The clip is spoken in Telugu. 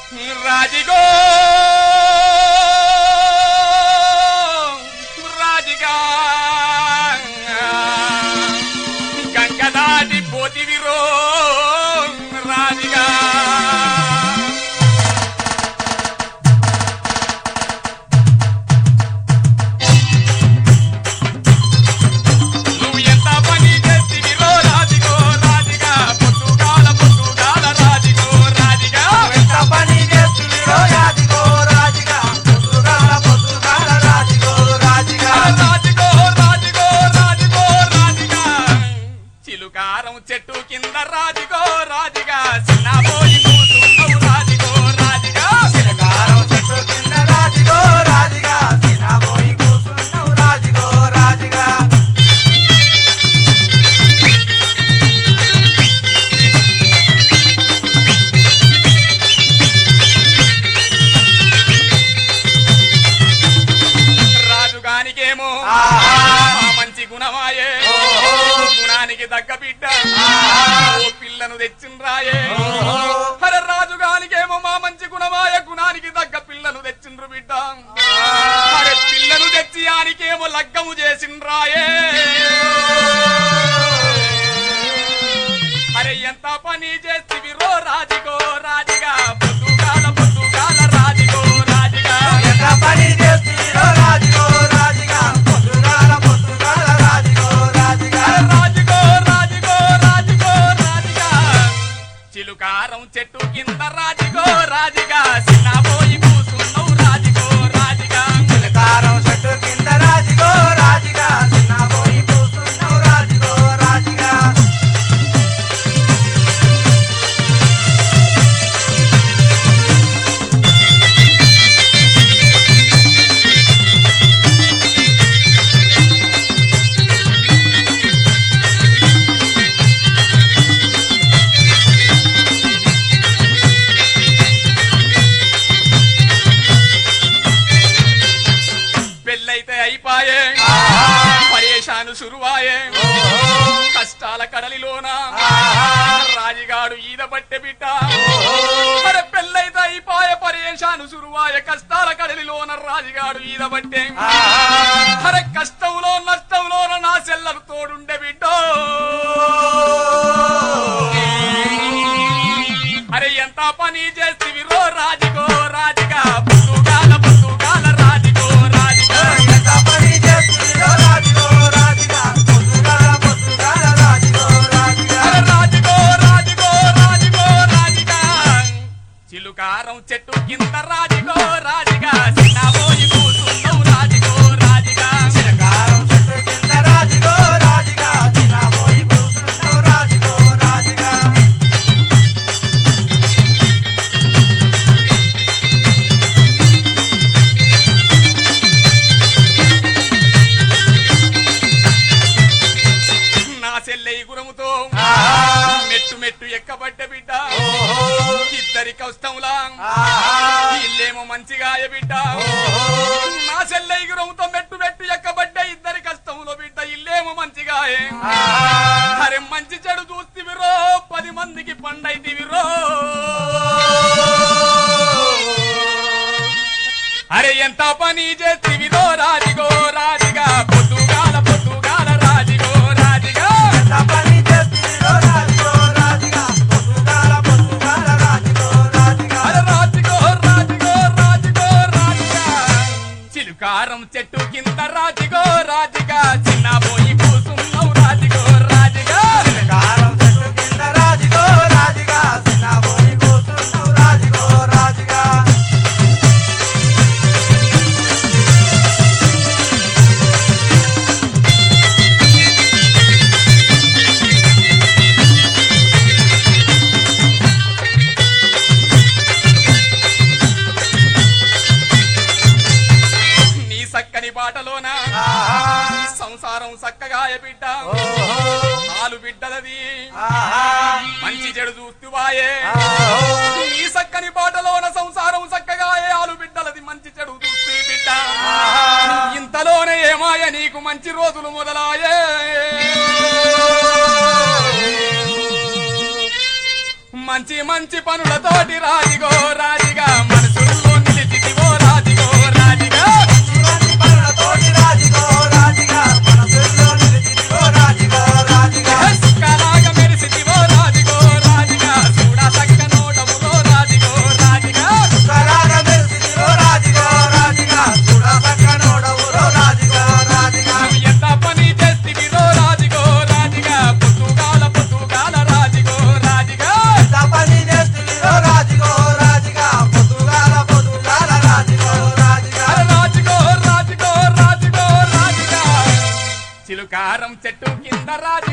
రాజిగో రాజిగా గంగ దాటి పోతివిరో రాజిగా నువ్వు ఎంత పని చేస్తివిరో రాజిగో రాజిగా పొద్దుగాల పొద్దుగాల రాజిగో రాజిగా ఎంత పని చేస్తున్నదో రాజుగో రాజుగా పొద్దుగాల పొద్దుగాల రాజుగో రాజుగా రాజుగో రాజుగో రాజుగో రాజుగా చిలుకారం చెట్టు కింద రాజుగో రాజుగా చిన్నబోయి కూతున్నావు రాజుగో రాజుగా చిలకారం చెట్టు కింద రాజుగో రాజుగా తినబోయి కూర్చున్నావు రాజుగో రాజుగా రాజుగానికేమో ఆహా. ఆ మంచి గుణమాయే ఓహో. గుణానికి తగ్గ బిడ్డ ఆహా. ఓ పిల్లను తెచ్చిండ్రాయే ఓహో. అరే రాజుగానికేమో మా మంచి గుణమాయ గుణానికి తగ్గ పిల్లను తెచ్చిండ్రు బిడ్డ అరే పిల్లను తెచ్చి ఆనికేమో లగ్గము చేసిండ్రాయే అరే ఎంత పని చేస్తివిరో రాజుగో రాజుగా పొద్దుగాల పొద్దుగాల రాజుగో రాజుగా ఎంత పని చేస్తున్నదో రాజుగో రాజుగా పొద్దుగాల పొద్దుగాల రాజుగో రాజుగా అరే రాజుగో రాజుగో రాజుగో రాజుగా చిలుకారం చెట్టు కింద రాజుగో రాజుగా చిన్నబోయి కూసున్నావు రాజుగో రాజుగా చిలకారం చెట్టు కింద రాజుగో రాజుగా తినబోయి కూర్చున్నావు రాజుగో రాజుగా పెళ్ళైతే అయిపాయే పరేషాను సురువాయే కష్టాల కడలిలోన రాజుగాడు ఈద పట్టె బిడ్డ అరే పెళ్ళైతే అయిపాయే పరేషాను సురువాయ కష్టాల కడలిలోన రాజుగాడు ఈద పట్టే అరే కష్టంలో నష్టంలోన నా చెల్లలు తోడుండే బిడ్డ అరే ఎంత పని చేస్తివిరో రాజుగో రాజుగా పొద్దుగాల పొద్దుగాల రాజుగో రాజుగా ఎంత పని చేస్తున్నదో రాజుగో రాజుగా పొద్దుగాల పొద్దుగాల రాజుగో రాజుగా అరే రాజుగో రాజుగో రాజుగో రాజుగా చిలుకారం చెట్టు కింద రాజుగో రాజుగా చిన్నబోయి కూసున్నావు రాజుగో రాజుగా చిలకారం చెట్టు కింద రాజుగో రాజుగా తినబోయి కూర్చున్నావు రాజుగో రాజుగా నా చెల్లె గురముతో ఆహా. మెట్టు మెట్టు ఎక్కబడ్డ బిడ్డ ఓహో. ఇద్దరి కష్టంలా ఆహా. ఇల్లేమో మంచిగా బిడ్డ ఓహో. నా చెల్లె గురముతో మెట్టు మెట్టు ఎక్కబడ్డ ఇద్దరి కష్టంలో బిడ్డ ఇల్లేమో మంచిగా ఆహా. అరే మంచి చెడు చూస్తివిరో పది మందికి పండైతివిరో అరే ఎంత పని చేస్తివిరో రాజిగో రాజిగా పొద్దుగాల పొద్దుగాల రాజిగో రాజిగా ఎంత పని చేస్తున్నదో రాజుగో రాజుగా పొద్దుగాల పొద్దుగాల రాజుగో రాజుగా అరే రాజిగో రాజిగో రాజిగో రాజిగా చిలుకారం చెట్టు కింద రాజిగో రాజిగా చిన్న పోయి కూసున్నావు రాజిగో రాజిగా చిలకారం చెట్టు కింద రాజుగో రాజుగా తినబోయి కూర్చున్నావు రాజుగో రాజుగా నీ సక్కని పాటలోన ఆహా. సంసారం చక్కగా బిడ్డ ఓహో. ఆలు బిడ్డలది ఆహా. మంచి చెడు చూస్తువాయే ఆహో. నీ సక్కని పాటలోన సంసారం చక్కగా ఆలు బిడ్డలది మంచి చెడు చూస్తూ బిడ్డ ఆహా. ఇంతలోనే ఏమాయ నీకు మంచి రోజులు మొదలాయే మంచి మంచి పనులతోటి రాజిగో రాజిగా చెట్టు కింద రాజు